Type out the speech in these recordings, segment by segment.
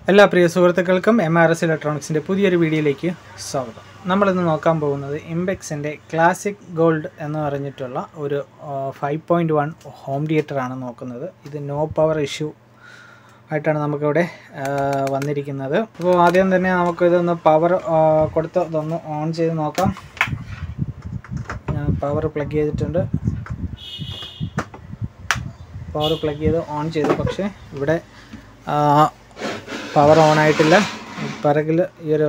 എല്ലാ പ്രിയ സുഹൃത്തുക്കൾക്കും M R S ഇലക്ട്രോണിക്സിൻ്റെ പുതിയൊരു വീഡിയോയിലേക്ക് സ്വാഗതം നമ്മളിന്ന് നോക്കാൻ പോകുന്നത് ഇംബെക്സിൻ്റെ ക്ലാസിക് ഗോൾഡ് എന്ന് പറഞ്ഞിട്ടുള്ള ഒരു ഫൈവ് പോയിൻറ്റ് വൺ ഹോം തിയേറ്ററാണ് നോക്കുന്നത് ഇത് നോ പവർ ഇഷ്യൂ ആയിട്ടാണ് നമുക്കിവിടെ ആ, വന്നിരിക്കുന്നത് അപ്പോൾ ആദ്യം തന്നെ നമുക്കിതൊന്ന് പവർ കൊടുത്ത് ഇതൊന്ന് ഓൺ ചെയ്ത് നോക്കാം ഞാൻ പവർ പ്ലഗ് ചെയ്തിട്ടുണ്ട് പവർ പ്ലഗ് ചെയ്ത് ഓൺ ചെയ്തു പക്ഷേ ഇവിടെ പവർ ഓൺ ആയിട്ടില്ല പിറകിൽ ഈ ഒരു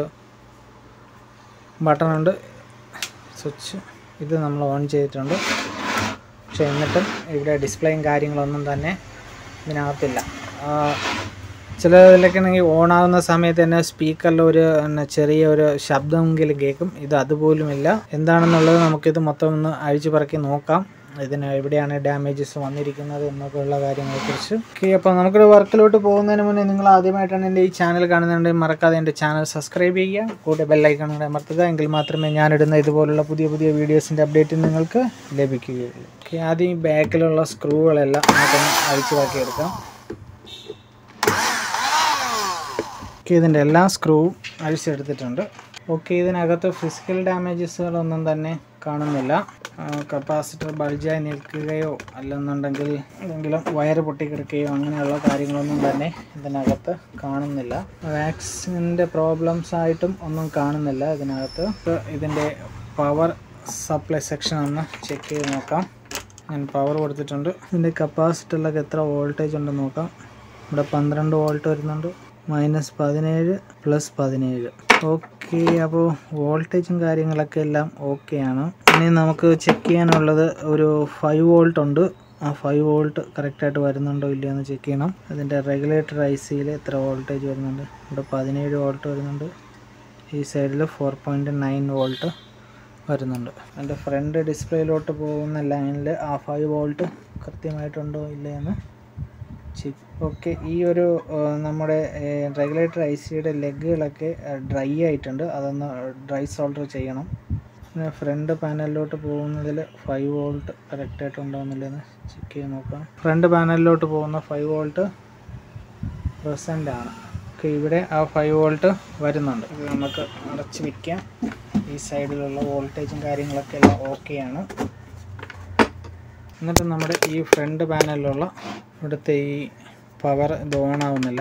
ബട്ടൺ ഉണ്ട് സ്വിച്ച് ഇത് നമ്മൾ ഓൺ ചെയ്തിട്ടുണ്ട് പക്ഷെ എന്നിട്ടും ഇവിടെ ഡിസ്പ്ലേയും കാര്യങ്ങളൊന്നും തന്നെ ഇതിനകത്തില്ല ആ, ചിലതിലൊക്കെ ആണെങ്കിൽ ഓൺ ആകുന്ന സമയത്ത് തന്നെ സ്പീക്കറിൽ ഒരു പിന്നെ ചെറിയ ഒരു ശബ്ദമെങ്കിലും കേൾക്കും ഇത് അതുപോലുമില്ല എന്താണെന്നുള്ളത് നമുക്കിത് മൊത്തം ഒന്ന് അഴിച്ചു പറക്കി നോക്കാം ഇതിന് എവിടെയാണ് ഡാമേജസ് വന്നിരിക്കുന്നത് എന്നൊക്കെയുള്ള കാര്യങ്ങളെക്കുറിച്ച് ഓക്കെ അപ്പോൾ നമുക്കിത് വർക്കിലോട്ട് പോകുന്നതിന് മുന്നേ നിങ്ങൾ ആദ്യമായിട്ടാണ് എൻ്റെ ഈ ചാനൽ കാണുന്നുണ്ടെങ്കിൽ മറക്കാതെ എൻ്റെ ചാനൽ സബ്സ്ക്രൈബ് ചെയ്യുക കൂടെ ബെല്ലൈക്കൺ കൂടെ അമർത്തുക എങ്കിൽ മാത്രമേ ഞാനിടുന്ന ഇതുപോലുള്ള പുതിയ പുതിയ വീഡിയോസിൻ്റെ അപ്ഡേറ്റ് നിങ്ങൾക്ക് ലഭിക്കുകയുള്ളൂ ഓക്കെ ആദ്യം ഈ ബാക്കിലുള്ള സ്ക്രൂകളെല്ലാം നമുക്കൊന്ന് അഴിച്ചു പറക്കിയെടുക്കാം ഓക്കെ ഇതിൻ്റെ എല്ലാ സ്ക്രൂവും അഴിച്ചെടുത്തിട്ടുണ്ട് ഓക്കെ ഇതിനകത്ത് ഫിസിക്കൽ ഡാമേജസുകളൊന്നും തന്നെ കാണുന്നില്ല കപ്പാസിറ്റർ ബൾജായി നിൽക്കുകയോ അല്ലെന്നുണ്ടെങ്കിൽ എന്തെങ്കിലും വയർ പൊട്ടിക്കിടക്കുകയോ അങ്ങനെയുള്ള കാര്യങ്ങളൊന്നും തന്നെ ഇതിനകത്ത് കാണുന്നില്ല വാക്സിൻ്റെ പ്രോബ്ലംസ് ആയിട്ടും ഒന്നും കാണുന്നില്ല ഇതിനകത്ത് ഇപ്പൊ ഇതിൻ്റെ പവർ സപ്ലൈ സെക്ഷൻ ഒന്ന് ചെക്ക് ചെയ്ത് നോക്കാം ഞാൻ പവർ കൊടുത്തിട്ടുണ്ട് ഇതിൻ്റെ കപ്പാസിറ്ററിലൊക്കെ എത്ര വോൾട്ടേജ് ഉണ്ടെന്ന് നോക്കാം ഇവിടെ പന്ത്രണ്ട് വോൾട്ട് വരുന്നുണ്ട് മൈനസ് പതിനേഴ് പ്ലസ് പതിനേഴ് ഓക്കെ അപ്പോൾ വോൾട്ടേജും കാര്യങ്ങളൊക്കെ എല്ലാം ഓക്കെയാണ് ഇനി നമുക്ക് ചെക്ക് ചെയ്യാനുള്ളത് ഒരു ഫൈവ് വോൾട്ട് ഉണ്ട് ആ ഫൈവ് വോൾട്ട് കറക്റ്റായിട്ട് വരുന്നുണ്ടോ ഇല്ലയോ എന്ന് ചെക്ക് ചെയ്യണം അതിൻ്റെ റെഗുലേറ്റർ ഐ സിയിൽ എത്ര വോൾട്ടേജ് വരുന്നുണ്ട് ഇവിടെ പതിനേഴ് വോൾട്ട് വരുന്നുണ്ട് ഈ സൈഡിൽ ഫോർ പോയിൻറ്റ് നയൻ വോൾട്ട് വരുന്നുണ്ട് എൻ്റെ ഫ്രണ്ട് ഡിസ്പ്ലേയിലോട്ട് പോകുന്ന ലൈനിൽ ആ ഫൈവ് വോൾട്ട് കൃത്യമായിട്ടുണ്ടോ ഇല്ലയെന്ന് ചെക്ക് ഓക്കെ ഈ ഒരു ആ, നമ്മുടെ റെഗുലേറ്റർ ഐ സിയുടെ ലെഗുകളൊക്കെ ഡ്രൈ ആയിട്ടുണ്ട് അതൊന്ന് ഡ്രൈ സോൾഡർ ചെയ്യണം പിന്നെ ഫ്രണ്ട് പാനലിലോട്ട് പോകുന്നതിൽ ഫൈവ് വോൾട്ട് കറക്റ്റായിട്ട് ഉണ്ടോയെന്നില്ലെന്ന് ചെക്ക് ചെയ്ത് നോക്കാം ഫ്രണ്ട് പാനലിലോട്ട് പോകുന്ന ഫൈവ് വോൾട്ട് പ്രസൻ്റ് ആണ് ഓക്കെ ഇവിടെ ആ ഫൈവ് വോൾട്ട് വരുന്നുണ്ട് ഇത് നമുക്ക് അടച്ച് വയ്ക്കാം ഈ സൈഡിലുള്ള വോൾട്ടേജും കാര്യങ്ങളൊക്കെ എല്ലാം ഓക്കെയാണ് എന്നിട്ട് നമ്മുടെ ഈ ഫ്രണ്ട് പാനലിലുള്ള ഇവിടുത്തെ ഈ പവർ ഇത് ഓൺ ആവുന്നില്ല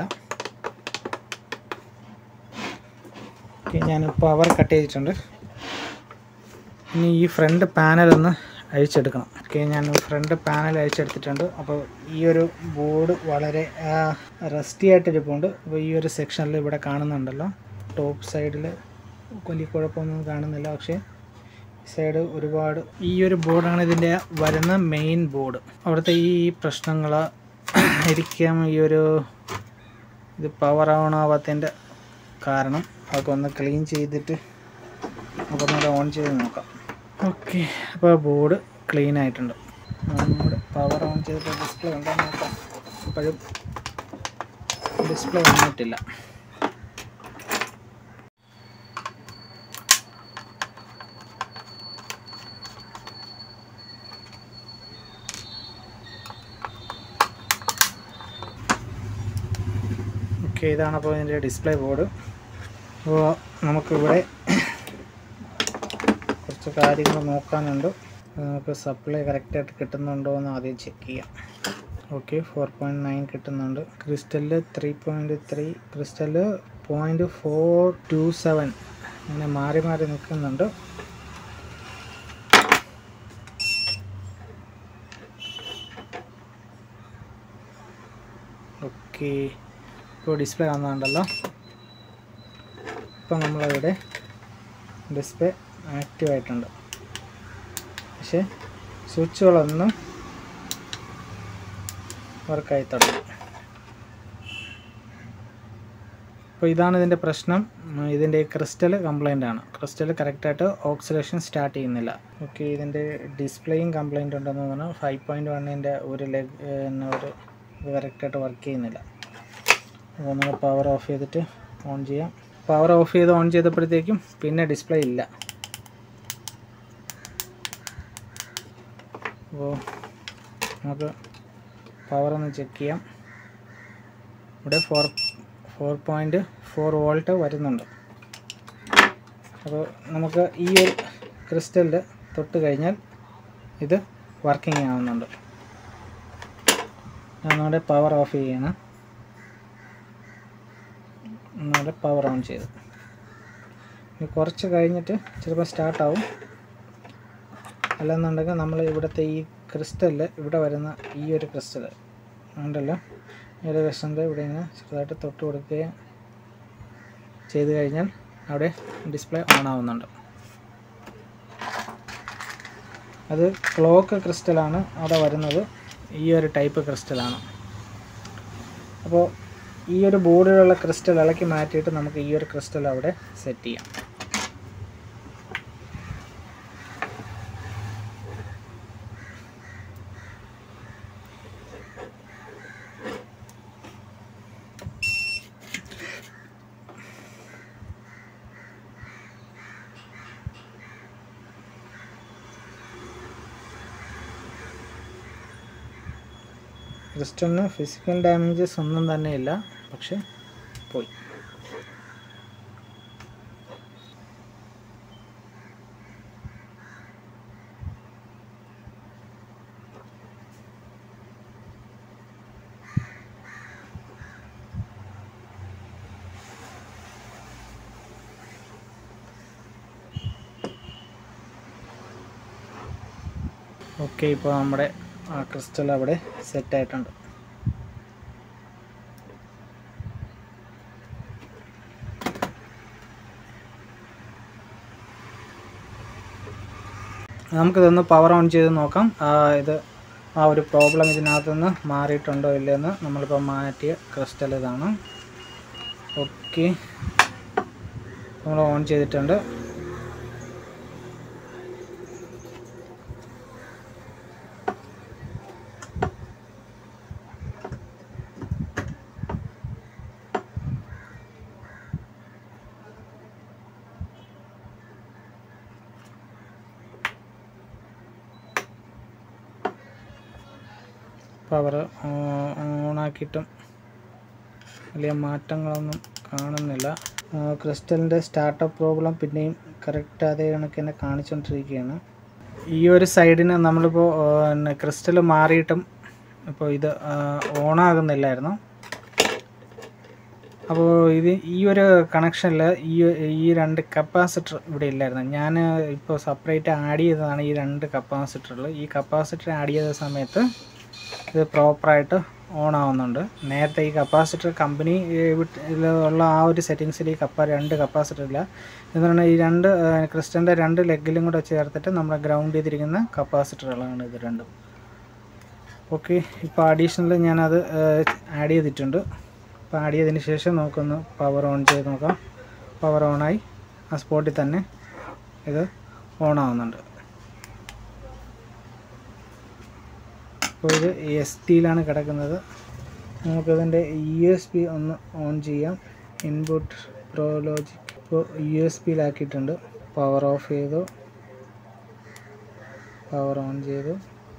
ഓക്കെ ഞാൻ പവർ കട്ട് ചെയ്തിട്ടുണ്ട് ഇനി ഈ ഫ്രണ്ട് പാനൽ ഒന്ന് അഴിച്ചെടുക്കണം ഓക്കെ ഞാൻ ഫ്രണ്ട് പാനൽ അഴിച്ചെടുത്തിട്ടുണ്ട് അപ്പോൾ ഈ ഒരു ബോർഡ് വളരെ റസ്റ്റി ആയിട്ടിരിപ്പുണ്ട് അപ്പോൾ ഈ ഒരു സെക്ഷനിൽ ഇവിടെ കാണുന്നുണ്ടല്ലോ ടോപ്പ് സൈഡിൽ വലിയ കുഴപ്പമൊന്നും കാണുന്നില്ല പക്ഷേ സൈഡ് ഒരുപാട് ഈ ഒരു ബോർഡാണ് ഇതിൻ്റെ വരുന്ന മെയിൻ ബോർഡ് അവിടുത്തെ ഈ പ്രശ്നങ്ങൾ ഇരിക്കാം ഈ ഒരു ഇത് പവർ ഓൺ ആവാത്തതിൻ്റെ കാരണം അതൊക്കെ ഒന്ന് ക്ലീൻ ചെയ്തിട്ട് നമുക്കൊന്നുകൂടെ ഓൺ ചെയ്ത് നോക്കാം ഓക്കെ അപ്പോൾ ബോർഡ് ക്ലീൻ ആയിട്ടുണ്ട് നമ്മുടെ പവർ ഓൺ ചെയ്തിട്ട് ഡിസ്പ്ലേ ഉണ്ടോ എന്ന് നോക്കാം ഇപ്പോഴും ഡിസ്പ്ലേ വന്നിട്ടില്ല ഓക്കെ ഇതാണ് അപ്പോൾ ഇതിൻ്റെ ഡിസ്പ്ലേ ബോർഡ് അപ്പോൾ നമുക്കിവിടെ കുറച്ച് കാര്യങ്ങൾ നോക്കാനുണ്ട് അത് നമുക്ക് സപ്ലൈ കറക്റ്റായിട്ട് കിട്ടുന്നുണ്ടോ എന്ന് ആദ്യം ചെക്ക് ചെയ്യാം ഓക്കെ ഫോർ പോയിൻറ്റ് നയൻ കിട്ടുന്നുണ്ട് ക്രിസ്റ്റലിൽ three point three crystal point four two seven അങ്ങനെ മാറി മാറി നിൽക്കുന്നുണ്ട് ഓക്കെ ഇപ്പോൾ ഡിസ്പ്ലേ വന്നുണ്ടല്ലോ ഇപ്പോൾ നമ്മളിവിടെ ഡിസ്പ്ലേ ആക്റ്റീവ് ആയിട്ടുണ്ട് പക്ഷേ സ്വിച്ചുകളൊന്നും വർക്കായി തുടങ്ങി അപ്പോൾ ഇതാണ് ഇതിൻ്റെ പ്രശ്നം ഉം, ഇതിൻ്റെ ക്രിസ്റ്റൽ കംപ്ലൈൻ്റ് ആണ് ക്രിസ്റ്റൽ കറക്റ്റായിട്ട് ഓക്സിഡേഷൻ സ്റ്റാർട്ട് ചെയ്യുന്നില്ല ഓക്കെ ഇതിൻ്റെ ഡിസ്പ്ലേയും കംപ്ലൈൻ്റ് ഉണ്ടെന്ന് തോന്നുന്നു ഫൈവ് പോയിൻറ്റ് വണ്ണിൻ്റെ ഒരു ലെഗ് പിന്നെ ഒരു ഇത് കറക്റ്റായിട്ട് വർക്ക് ചെയ്യുന്നില്ല അപ്പോൾ നമ്മൾ പവർ ഓഫ് ചെയ്തിട്ട് ഓൺ ചെയ്യാം പവർ ഓഫ് ചെയ്ത് ഓൺ ചെയ്തപ്പോഴത്തേക്കും പിന്നെ ഡിസ്പ്ലേ ഇല്ല അപ്പോൾ നമുക്ക് പവർ ഒന്ന് ചെക്ക് ചെയ്യാം ഇവിടെ four four point four volt വരുന്നുണ്ട് അപ്പോൾ നമുക്ക് ഈ ഒരു ക്രിസ്റ്റലിൽ തൊട്ട് കഴിഞ്ഞാൽ ഇത് വർക്കിംഗ് ആവുന്നുണ്ട് ഒന്നുകൂടെ പവർ ഓഫ് ചെയ്യണം ഒന്നുകൂടെ പവർ ഓൺ ചെയ്തു ഇനി കുറച്ച് കഴിഞ്ഞിട്ട് ചിലപ്പോൾ സ്റ്റാർട്ടാവും അല്ലെന്നുണ്ടെങ്കിൽ നമ്മൾ ഇവിടുത്തെ ഈ ക്രിസ്റ്റലിൽ ഇവിടെ വരുന്ന ഈ ഒരു ക്രിസ്റ്റൽ ഉണ്ടല്ലോ ഈ ഒരു ക്രിസ്റ്റലിൻ്റെ ഇവിടെ ഇങ്ങനെ ചെറുതായിട്ട് തൊട്ട് കൊടുക്കുകയും ചെയ്ത് കഴിഞ്ഞാൽ അവിടെ ഡിസ്പ്ലേ ഓൺ ആവുന്നുണ്ട് അത് ക്ലോക്ക് ക്രിസ്റ്റലാണ് അവിടെ വരുന്നത് ഈ ഒരു ടൈപ്പ് ക്രിസ്റ്റലാണ് അപ്പോൾ ഈ ഒരു ബോർഡിലുള്ള ക്രിസ്റ്റൽ ഇളക്കി മാറ്റിയിട്ട് നമുക്ക് ഈ ഒരു ക്രിസ്റ്റൽ അവിടെ സെറ്റ് ചെയ്യാം ക്രിസ്റ്റലിന് ഫിസിക്കൽ ഡാമേജസ് ഒന്നും തന്നെ ഇല്ല പക്ഷെ പോയി ഓക്കെ ഇപ്പോൾ നമ്മുടെ ആ ക്രിസ്റ്റൽ അവിടെ സെറ്റ് ആയിട്ടുണ്ട് നമുക്കിതൊന്ന് പവർ ഓൺ ചെയ്ത് നോക്കാം ആ, ഇത് ആ ഒരു പ്രോബ്ലം ഇതിനകത്ത് നിന്ന് മാറിയിട്ടുണ്ടോ ഇല്ലയെന്ന് നമ്മളിപ്പോൾ മാറ്റിയ ക്രിസ്റ്റൽ ഇതാണ് ഓക്കെ നമ്മൾ ഓൺ ചെയ്തിട്ടുണ്ട് പവർ ഓണാക്കിയിട്ടും വലിയ മാറ്റങ്ങളൊന്നും കാണുന്നില്ല ക്രിസ്റ്റലിൻ്റെ സ്റ്റാർട്ടപ്പ് പ്രോബ്ലം പിന്നെയും കറക്റ്റ് അതേ കണക്ക് തന്നെ കാണിച്ചുകൊണ്ടിരിക്കുകയാണ് ഈ ഒരു സൈഡിന് നമ്മളിപ്പോൾ പിന്നെ ക്രിസ്റ്റൽ മാറിയിട്ടും ഇപ്പോൾ ഇത് ഓണാകുന്നില്ലായിരുന്നു അപ്പോൾ ഇത് ഈ ഒരു കണക്ഷനിൽ ഈ ഈ രണ്ട് കപ്പാസിറ്റർ ഇവിടെ ഇല്ലായിരുന്നു ഞാൻ ഇപ്പോൾ സെപ്പറേറ്റ് ആഡ് ചെയ്തതാണ് ഈ രണ്ട് കപ്പാസിറ്ററുകൾ ഈ കപ്പാസിറ്റർ ആഡ് ചെയ്ത സമയത്ത് ഇത് പ്രോപ്പറായിട്ട് ഓൺ ആവുന്നുണ്ട് നേരത്തെ ഈ കപ്പാസിറ്റർ കമ്പനി ഉള്ള ആ ഒരു സെറ്റിങ്സിൽ ഈ കപ്പ രണ്ട് കപ്പാസിറ്റർ ഇല്ല എന്ന് പറഞ്ഞാൽ ഈ രണ്ട് ക്രിസ്റ്റലിൻ്റെ രണ്ട് ലെഗിലും കൂടെ ചേർത്തിട്ട് നമ്മൾ ഗ്രൗണ്ട് ചെയ്തിരിക്കുന്ന കപ്പാസിറ്ററുകളാണ് ഇത് രണ്ടും ഓക്കെ ഇപ്പോൾ അഡീഷണൽ ഞാനത് ആഡ് ചെയ്തിട്ടുണ്ട് അപ്പോൾ ആഡ് ചെയ്തതിന് ശേഷം നമുക്കൊന്ന് പവർ ഓൺ ചെയ്ത് നോക്കാം പവർ ഓണായി ആ സ്പോട്ടിൽ തന്നെ ഇത് ഓൺ ആവുന്നുണ്ട് അപ്പോൾ ഇത് എസ് ടിയിലാണ് കിടക്കുന്നത് നമുക്കതിൻ്റെ യു എസ് ബി ഒന്ന് ഓൺ ചെയ്യാം ഇൻപുട്ട് പ്രോലോജിക് ഇപ്പോൾ യു എസ് ബിയിലാക്കിയിട്ടുണ്ട് പവർ ഓഫ് ചെയ്തു പവർ ഓൺ ചെയ്തു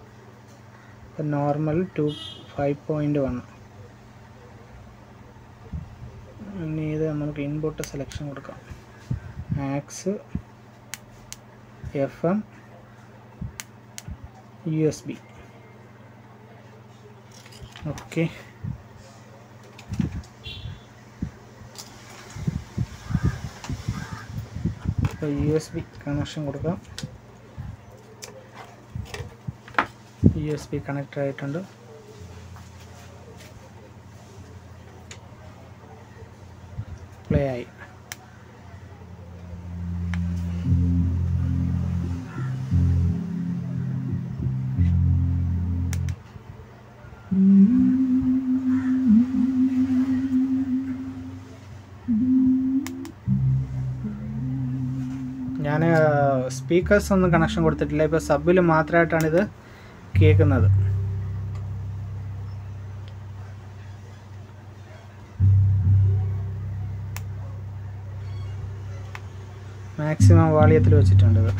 normal two five point one ഇനി ഇത് നമുക്ക് ഇൻപുട്ട് സെലക്ഷൻ കൊടുക്കാം aux F M U S B okay ഇപ്പോൾ യു എസ് ബി കണക്ഷൻ കൊടുക്കാം യു എസ് ബി കണക്റ്റ് ആയിട്ടുണ്ട് പ്ലേ ആയി ഞാൻ സ്പീക്കേഴ്സ് ഒന്നും കണക്ഷൻ കൊടുത്തിട്ടില്ല ഇപ്പോൾ സബിൽ മാത്രമായിട്ടാണ് ഇത് കേൾക്കുന്നത് മാക്സിമം വാളിയത്തിൽ വെച്ചിട്ടുണ്ട് ഇത്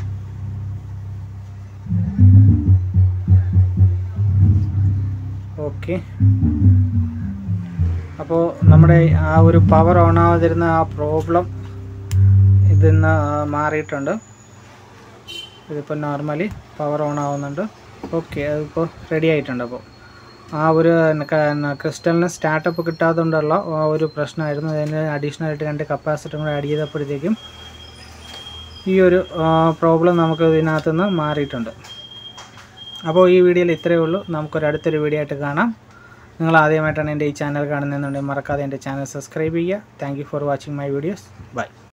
ഓക്കെ അപ്പോൾ നമ്മുടെ ആ ഒരു പവർ ഓൺ ആവാതിരുന്ന ആ പ്രോബ്ലം ഇതിൽ നിന്ന് മാറിയിട്ടുണ്ട് ഇതിപ്പോൾ നോർമലി പവർ ഓൺ ആവുന്നുണ്ട് ഓക്കെ അതിപ്പോൾ റെഡി ആയിട്ടുണ്ട് അപ്പോൾ ആ ഒരു ക്രിസ്റ്റലിന് സ്റ്റാർട്ടപ്പ് കിട്ടാത്തതുകൊണ്ടുള്ള ആ ഒരു പ്രശ്നമായിരുന്നു അതിന് അഡീഷണൽ ആയിട്ട് രണ്ട് കപ്പാസിറ്റർ കൂടെ ആഡ് ചെയ്തപ്പോഴത്തേക്കും ഈ ഒരു പ്രോബ്ലം നമുക്ക് ഇതിനകത്ത് നിന്ന് മാറിയിട്ടുണ്ട് അപ്പോൾ ഈ വീഡിയോയിൽ ഇത്രയേ ഉള്ളൂ നമുക്കൊരു അടുത്തൊരു വീഡിയോ ആയിട്ട് കാണാം നിങ്ങൾ ആദ്യമായിട്ടാണ് എൻ്റെ ഈ ചാനൽ കാണുന്നതെന്നുണ്ടെങ്കിൽ മറക്കാതെ എൻ്റെ ചാനൽ സബ്സ്ക്രൈബ് ചെയ്യുക thank for watching my videos by